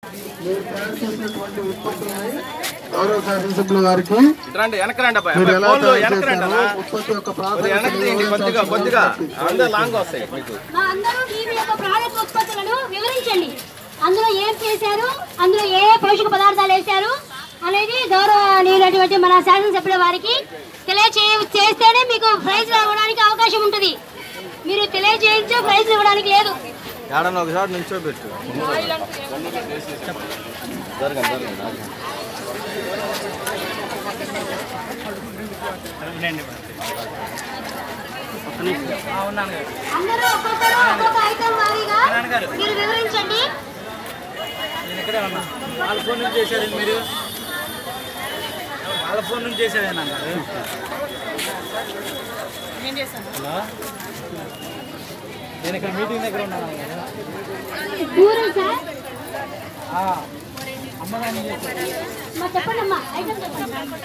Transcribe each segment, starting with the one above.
మీరు తయారు చేసినటువంటి ఉత్పత్తులని గౌరవ శాసనసభ్యుల గారికి రండి వెనక రండి అబ్బాయి మీరు అబ్బాయి, ఎలా ఫోన్లో తయారు వెనక రండి చేశారో అన్న. ఉత్పత్తి యొక్క కొద్దిగా ప్రాధాన్యత వెనక్కి తీయండి కొద్దిగా కొద్దిగా అందరూ లాంగ్ వస్తాయి మీకు మా అందరూ మీ యొక్క ప్రాడక్ట్ ఉత్పత్తులను వివరించండి అందులో ఏం చేశారు అందులో ఏ ఏ పోషక పదార్థాలు వేశారు అనేది గౌరవనీయులటువంటి మన శాసనసభ్యుల వారికి తెలియచే చేస్తేనే మీకు ప్రైజ్ ఇవ్వడానికి అవకాశం ఉంటుంది మీరు తెలియజేయించే ప్రైజ్ ఇవ్వడానికి లేదు ఏడన్నా ఒకసారి నుంచోబెట్టు జరగండి జరగండి అందరూ ఒక్కొక్కరు ఒక్కొక్క ఐటమ్ వారీగా మీరు వివరించండి నేను ఇక్కడే ఉన్నా వాళ్ళ ఫోన్ నుంచి చేశారు మీరు వాళ్ళ ఫోన్ నుంచి చేశారేనా అన్నారు హలో నేను ఇక్కడ మీటింగ్ దగ్గర ఉన్నాను కదా దూరం సార్ ఆ, అమ్మగారిని చేశారు మా చెప్పండి అమ్మా ఐటమ్ చెప్పండి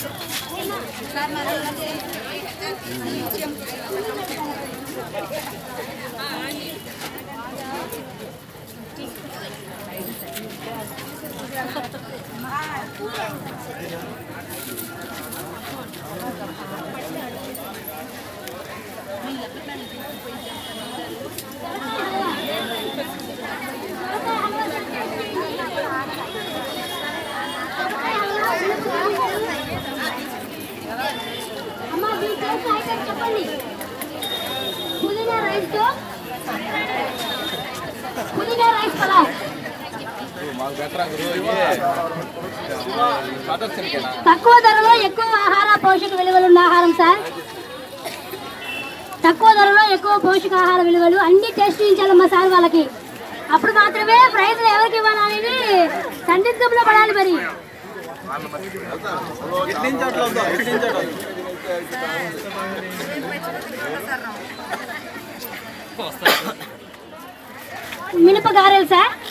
అమ్మా మీరు చేసిన ఐటమ్ చెప్పండి పుదీనా రైస్తో పుదీనా రైస్ పలావ్ మాకు బెటర్ పదొచ్చింది తక్కువ ధరలో ఎక్కువ ఆహార పోషక విలువలు ఉన్న ఆహారం సార్ తక్కువ ధరలో ఎక్కువ పోషకాహార విలువలు అన్ని టేస్ట్ చేయించాలమ్మా సార్ వాళ్ళకి అప్పుడు మాత్రమే ప్రైజ్లు ఎవరికి ఇవ్వాలనేది సందిగ్ధంలో పడాలి మరి ఎట్లించట్లు వద్దా ఎట్లించట్లు మినప గారెలు సార్